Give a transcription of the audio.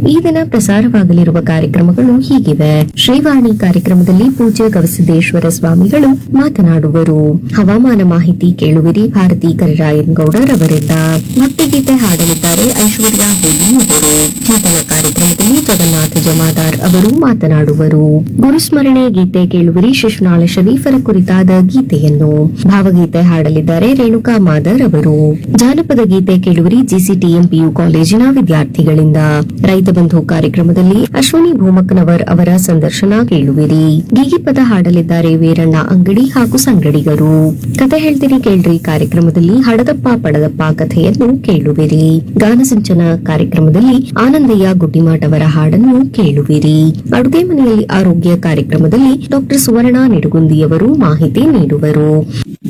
ಈ ದಿನ ಪ್ರಸಾರವಾಗಲಿರುವ ಕಾರ್ಯಕ್ರಮಗಳು ಹೀಗಿವೆ ಶ್ರೀವಾಣಿ ಕಾರ್ಯಕ್ರಮದಲ್ಲಿ ಪೂಜ್ಯ ಗವಿಸಿದ್ದೇಶ್ವರ ಸ್ವಾಮಿಗಳು ಮಾತನಾಡುವರು ಹವಾಮಾನ ಮಾಹಿತಿ ಕೇಳುವಿರಿ ಭಾರತಿ ಕರಿರಾಯನ್ಗೌಡರ್ ಅವರಿಂದ ಭಕ್ತಿಗೀತೆ ಹಾಡಲಿದ್ದಾರೆ ಐಶ್ವರ್ಯ ಹೋಲಿ ಅವರು ಚಿಂತನ ಕಾರ್ಯಕ್ರಮದಲ್ಲಿ ಜಗನ್ನಾಥ ಜಮಾದಾರ್ ಅವರು ಮಾತನಾಡುವರು ಗುರುಸ್ಮರಣೆ ಗೀತೆ ಕೇಳುವಿರಿ ಶಿಶುನಾಳ ಶರೀಫರ ಕುರಿತಾದ ಗೀತೆಯನ್ನು ಭಾವಗೀತೆ ಹಾಡಲಿದ್ದಾರೆ ರೇಣುಕಾ ಮಾದರ್ ಅವರು ಜಾನಪದ ಗೀತೆ ಕೇಳುವಿರಿ ಜಿಸಿಟಿಎಂ ಪಿಯು ಕಾಲೇಜಿನ ವಿದ್ಯಾರ್ಥಿಗಳಿಂದ ರೈತ ಬಂಧು ಕಾರ್ಯಕ್ರಮದಲ್ಲಿ ಅಶ್ವಿನಿ ಭೂಮಕ್ಕನವರ್ ಅವರ ಸಂದರ್ಶನ ಕೇಳುವಿರಿ ಗೀಗಿಪದ ಹಾಡಲಿದ್ದಾರೆ ವೀರಣ್ಣ ಅಂಗಡಿ ಹಾಗೂ ಸಂಗಡಿಗರು ಕತೆ ಹೇಳ್ತೀನಿ ಕೇಳ್ರಿ ಕಾರ್ಯಕ್ರಮದಲ್ಲಿ ಹಡದಪ್ಪ ಪಡದಪ್ಪ ಕಥೆಯನ್ನು ಕೇಳುವಿರಿ ಗಾನಸಿಂಚನ ಕಾರ್ಯಕ್ರಮದಲ್ಲಿ ಆನಂದಯ್ಯ ಗುಡ್ಡಿಮಾಟ್ ಅವರ ಹಾಡನ್ನು ಕೇಳುವಿರಿ ಅಡುಗೆ ಮನೆಯಲ್ಲಿ ಆರೋಗ್ಯ ಕಾರ್ಯಕ್ರಮದಲ್ಲಿ ಡಾಕ್ಟರ್ ಸುವರ್ಣ ನಿಡುಗುಂದಿಯವರು ಮಾಹಿತಿ ನೀಡುವರು